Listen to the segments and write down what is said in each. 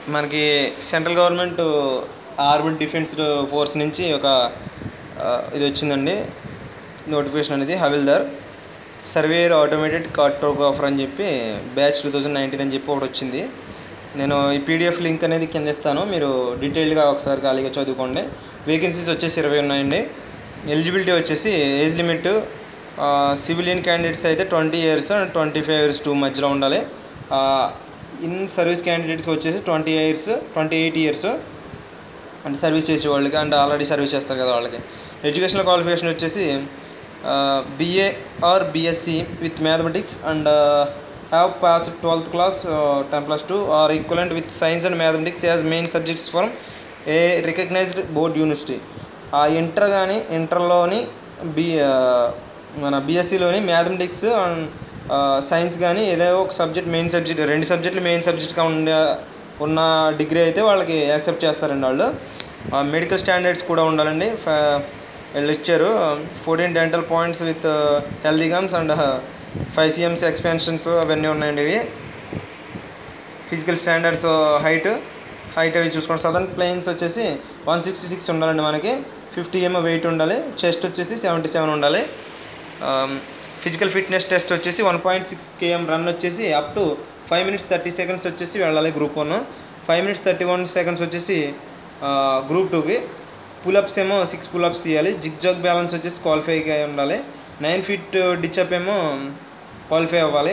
మనకి central government armed defence force నుంచి ఒక ఆ, ఇది వచ్చిందండి నోటిఫికేషన్ అనేది హవిల్దార్ సర్వేయర్ ఆటోమేటెడ్ కార్టోగ్రాఫర్ అని చెప్పి బ్యాచ్ టూ థౌజండ్ నైన్టీన్ అని చెప్పి ఒకటి వచ్చింది నేను ఈ పీడిఎఫ్ లింక్ అనేది కింద ఇస్తాను మీరు డీటెయిల్డ్గా ఒకసారి ఖాళీగా చదువుకోండి వేకెన్సీస్ వచ్చేసి ఇరవై ఉన్నాయండి ఎలిజిబిలిటీ వచ్చేసి ఏజ్ లిమిట్ సివిలియన్ క్యాండిడేట్స్ అయితే twenty years and twenty five years to మధ్యలో ఉండాలి ఇన్ సర్వీస్ క్యాండిడేట్స్కి వచ్చేసి twenty years twenty eight years అంటే సర్వీస్ చేసే వాళ్ళకి అండ్ ఆల్రెడీ సర్వీస్ చేస్తారు కదా వాళ్ళకి ఎడ్యుకేషనల్ క్వాలిఫికేషన్ వచ్చేసి BA or BSc with mathematics and have pass twelfth class ten plus two or equivalent with science and mathematics as main subjects from a recognised board university ఆ inter కానీ ఇంటర్లోని B మన బీఎస్సీలోని mathematics and science కానీ ఏదో ఒక subject main subject రెండు సబ్జెక్టులు main సబ్జెక్ట్గా ఉండే ఉన్న డిగ్రీ అయితే వాళ్ళకి యాక్సెప్ట్ చేస్తారండి వాళ్ళు మెడికల్ స్టాండర్డ్స్ కూడా ఉండాలండి ఫ- వీళ్ళు ఇచ్చారు fourteen dental points with healthy gums and five cms expansions అవన్నీ ఉన్నాయండి ఇవి ఫిజికల్ స్టాండర్డ్స్ హైట్ హైట్ అవి చూసుకోండి సదర్న్ ప్లేన్స్ వచ్చేసి వన్ సిక్స్టీ సిక్స్ ఉండాలండి మనకి ఫిఫ్టీ ఏమో వెయిట్ ఉండాలి చెస్ట్ వచ్చేసి సెవెంటీ సెవెన్ ఉండాలి ఫిజికల్ ఫిట్నెస్ టెస్ట్ వచ్చేసి one point six km run వచ్చేసి up to five minutes thirty seconds వచ్చేసి వెళ్ళాలి group one five minutes thirty one seconds వచ్చేసి గ్రూప్ టూకి పులప్స్ ఏమో సిక్స్ పులప్స్ తీయాలి జిగ్ జాగ్ బ్యాలెన్స్ వచ్చేసి క్వాలిఫై అయి ఉండాలి నైన్ ఫీట్ డిచ్అప్ ఏమో క్వాలిఫై అవ్వాలి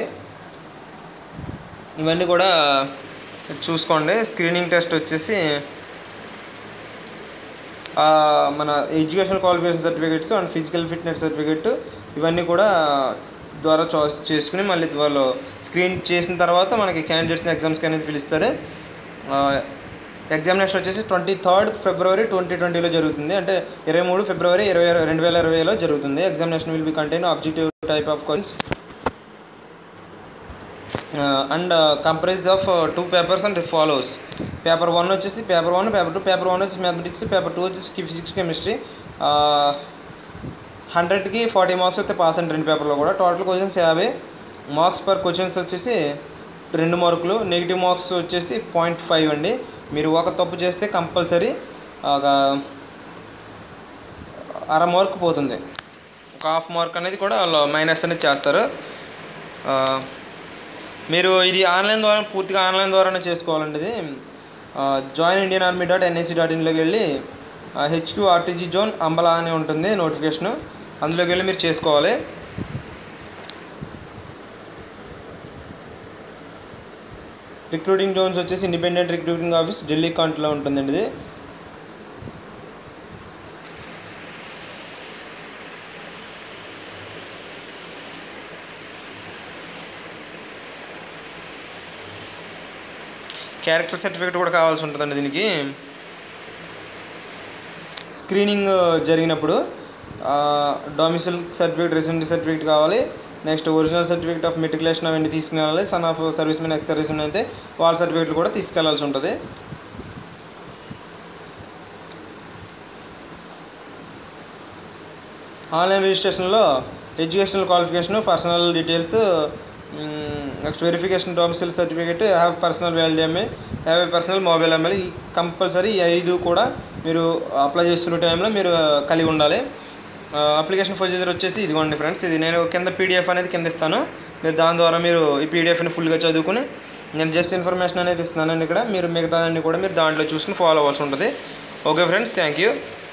ఇవన్నీ కూడా చూసుకోండి స్క్రీనింగ్ టెస్ట్ వచ్చేసి ఆ, మన education qualification certificates and physical fitness certificate ఇవన్నీ కూడా ద్వారా చాయిస్ చేసుకుని మళ్ళీ వాళ్ళు స్క్రీన్ చేసిన తర్వాత మనకి క్యాండిడేట్స్ని ఎగ్జామ్స్కి అనేది పిలుస్తారు ఎగ్జామినేషన్ వచ్చేసి ట్వంటీ థర్డ్ ఫిబ్రవరి ట్వంటీ ట్వంటీలో జరుగుతుంది అంటే ఇరవై మూడు ఫిబ్రవరి ఇరవై రెండు వేల ఇరవైలో జరుగుతుంది examination will be contain objective type of questions and comprise of two papers and follows paper one వచ్చేసి paper one paper two paper one వచ్చేసి మ్యాథమెటిక్స్ పేపర్ టూ వచ్చేసి ఫిజిక్స్ కెమిస్ట్రీ హండ్రెడ్కి ఫార్టీ మార్క్స్ అయితే పాస్ అండి రెండు పేపర్లో కూడా total questions యాభై మార్క్స్ పర్ క్వశ్చన్స్ వచ్చేసి రెండు మార్కులు నెగిటివ్ మార్క్స్ వచ్చేసి పాయింట్ ఫైవ్ అండి మీరు ఒక తప్పు చేస్తే కంపల్సరీ ఒక అర మార్క్ పోతుంది ఒక హాఫ్ మార్క్ అనేది కూడా వాళ్ళు మైనస్ అనేది చేస్తారు ఆ, మీరు ఇది ఆన్లైన్ ద్వారా పూర్తిగా ఆన్లైన్ ద్వారానే చేసుకోవాలండి ఇది join Indian army dot NIC dot ఇన్లోకి వెళ్ళి హెచ్క్యూ ఆర్టీజీ జోన్ అంబలా అని ఉంటుంది నోటిఫికేషన్ అందులోకి వెళ్ళి మీరు చేసుకోవాలి రిక్రూటింగ్ జోన్స్ వచ్చేసి ఇండిపెండెంట్ రిక్రూటింగ్ ఆఫీస్ ఢిల్లీ కాంట్లో ఉంటుందండి ఇది క్యారెక్టర్ సర్టిఫికేట్ కూడా కావాల్సి ఉంటుందండి దీనికి స్క్రీనింగ్ జరిగినప్పుడు డొమిసిల్ సర్టిఫికేట్ రెసిడెంట్ సర్టిఫికేట్ కావాలి next original certificate of matriculation అవన్నీ తీసుకెళ్ళాలి son of servicemen ex service అయితే వాళ్ళ సర్టిఫికేట్లు కూడా తీసుకెళ్లాల్సి ఉంటుంది ఆన్లైన్ రిజిస్ట్రేషన్లో educational qualification personal details next verification domicile certificate have personal valid email have a personal mobile email ఈ కంపల్సరీ ఈ ఐదు కూడా మీరు అప్లై చేస్తున్న టైంలో మీరు కలిగి ఉండాలి అప్లికేషన్ ప్రొసీజర్ వచ్చేసి ఇదిగోండి ఫ్రెండ్స్ ఇది నేను కింద పీడిఎఫ్ అనేది కింద ఇస్తాను మీరు దాని ద్వారా మీరు ఈ పీడిఎఫ్ని ఫుల్గా చదువుకుని నేను జస్ట్ ఇన్ఫర్మేషన్ అనేది ఇస్తున్నానండి ఇక్కడ మీరు మిగతాదన్నీ కూడా మీరు దాంట్లో చూసుకుని ఫాలో అవ్వాల్సి ఉంటుంది ఓకే ఫ్రెండ్స్ థ్యాంక్ యూ